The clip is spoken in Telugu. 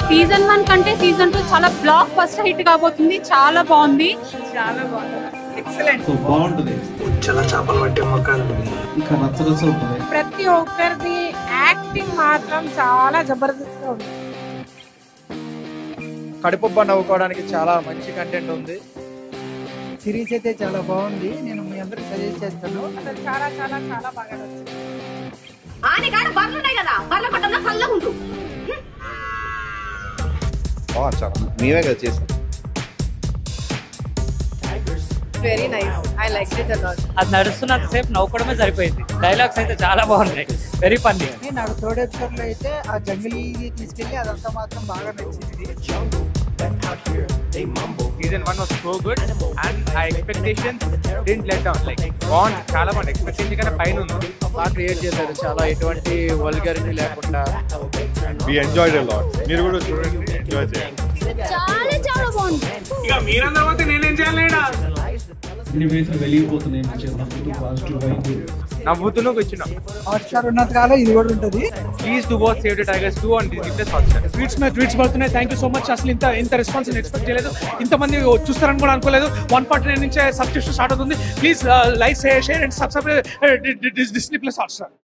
సీజన్ వన్ కంటే సీజన్ టూ చాలా బ్లాక్ ఫస్ట్ హిట్ కాబోతుంది చాలా బాగుంది చాలా బాగుంది ఎక్సలెంట్ సో బాగుంటుంది చాలా చేపలు పట్టే మొక్కలు ఇంకా రచ్చరచ్చ ఉంటుంది ప్రతి ఒక్కరిది యాక్టింగ్ మాత్రం చాలా జబర్దస్త్ గా ఉంది కడుపుబ్బ నవ్వుకోవడానికి చాలా మంచి కంటెంట్ ఉంది సిరీస్ అయితే చాలా బాగుంది నేను మీ అందరికి సజెస్ట్ చేస్తాను అసలు చాలా చాలా చాలా బాగా నచ్చింది ఆనగాడు బర్లున్నాయి కదా బర్ల పట్టంలో చల్లగా ఉండు బాగుంది చాలా మేమే కదా చేసాం very nice I like it a lot అది నడుస్తున్నంత సేపు నవ్వుకోవడమే సరిపోయింది డైలాగ్స్ అయితే చాలా బాగున్నాయి వెరీ ఫన్నీ నాకు థర్డ్ ఎపిసోడ్ లో అయితే ఆ జంగిల్ తీసుకెళ్లి అదంతా మాత్రం బాగా నచ్చింది season one was so good and uh expectation didn't let down like బాగుంది చాలా బాగుంది ఎక్స్పెక్టేషన్ కన్నా పైన ఉంది బాగా క్రియేట్ చేశారు చాలా ఎటువంటి వల్గారిటీ లేకుండా వి ఎంజాయ్డ్ లాట్ మీరు కూడా చూడండి ఎంజాయ్ చేయండి చాలా చాలా బాగుంది అన్ని ఫేసులు వెలిగిపోతున్నాయి మంచిగా నవ్వుతూ పాజిటివ్ వైపు నవ్వుతూనే కూర్చున్నా హాట్ స్టార్ ఉన్నంత కాలం ఇది కూడా ఉంటుంది please to watch save the tigers two and Disney plus Hotstar tweets మీద ట్వీట్స్ పడుతున్నాయి థ్యాంక్ యూ సో మచ్ అసలు ఇంత ఇంత రెస్పాన్స్ నేను ఎక్స్పెక్ట్ చేయలేదు ఇంతమంది చూస్తారని కూడా అనుకోలేదు వన్ ఫార్టీ నైన్ నుంచే సబ్స్క్రిప్షన్ స్టార్ట్ అవుతుంది please like share and subscribe Disney plus hot star